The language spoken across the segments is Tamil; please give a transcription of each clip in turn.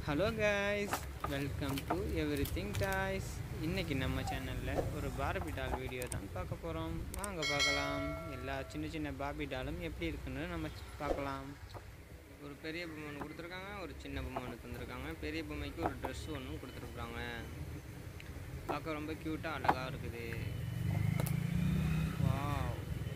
hello guys welcome to everything toys இன்றைக்கி நம்ம சேனலில் ஒரு பார்பி டால் வீடியோ தான் பார்க்க போகிறோம் வாங்க பார்க்கலாம் எல்லா சின்ன சின்ன பார்பி டாலும் எப்படி இருக்குன்னு நம்ம பார்க்கலாம் ஒரு பெரிய பொம்மை ஒன்று கொடுத்துருக்காங்க ஒரு சின்ன பொம்மை ஒன்று தந்திருக்காங்க பெரிய பொம்மைக்கு ஒரு ட்ரெஸ் ஒன்றும் கொடுத்துருக்குறாங்க பார்க்க ரொம்ப க்யூட்டாக அழகாக இருக்குது வாவ்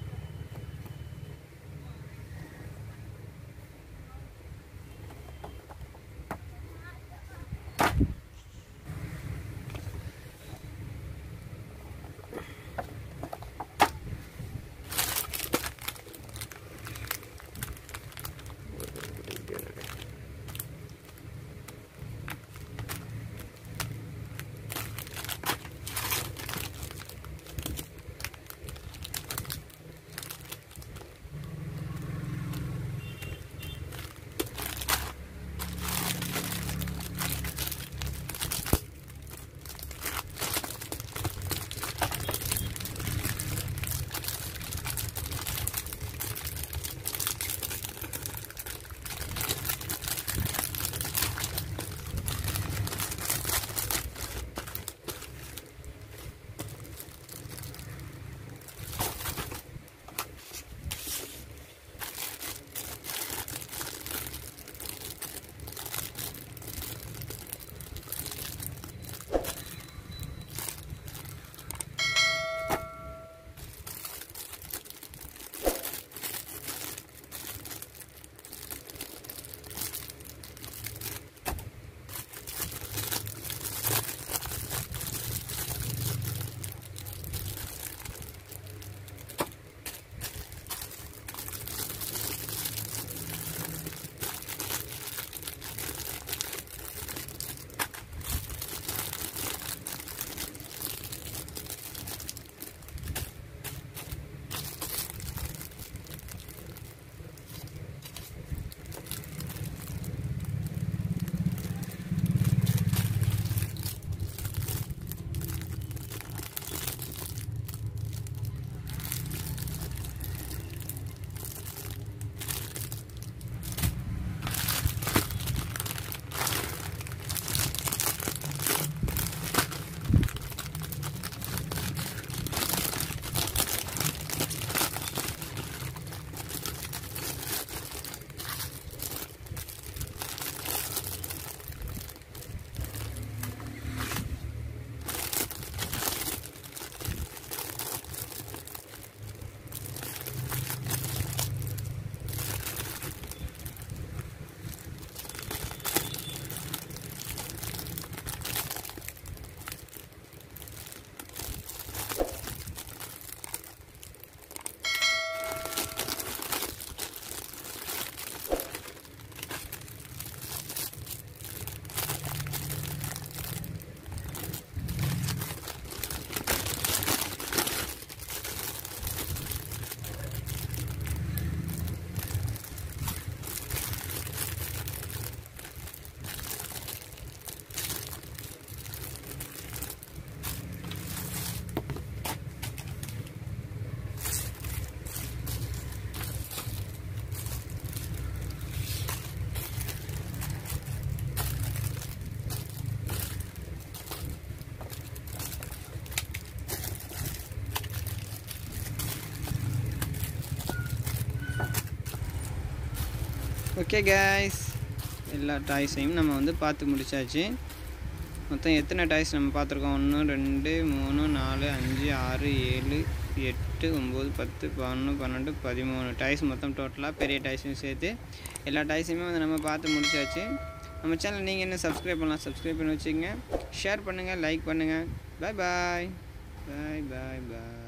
ஓகே கேஸ் எல்லா டாய்ஸையும் நம்ம வந்து பார்த்து முடிச்சாச்சு மொத்தம் எத்தனை டாய்ஸ் நம்ம பார்த்துருக்கோம் ஒன்று ரெண்டு மூணு நாலு அஞ்சு ஆறு ஏழு எட்டு ஒம்பது பத்து பதினொன்று பன்னெண்டு பதிமூணு டாய்ஸ் மொத்தம் டோட்டலாக பெரிய டாய்ஸையும் சேர்த்து எல்லா டாய்ஸையுமே வந்து நம்ம பார்த்து முடிச்சாச்சு நம்ம சேனல் நீங்கள் என்ன சப்ஸ்கிரைப் பண்ணலாம் சப்ஸ்கிரைப் பண்ணி வச்சுக்கோங்க ஷேர் பண்ணுங்கள் லைக் பண்ணுங்கள் பாய் பாய் பாய் பாய் பாய்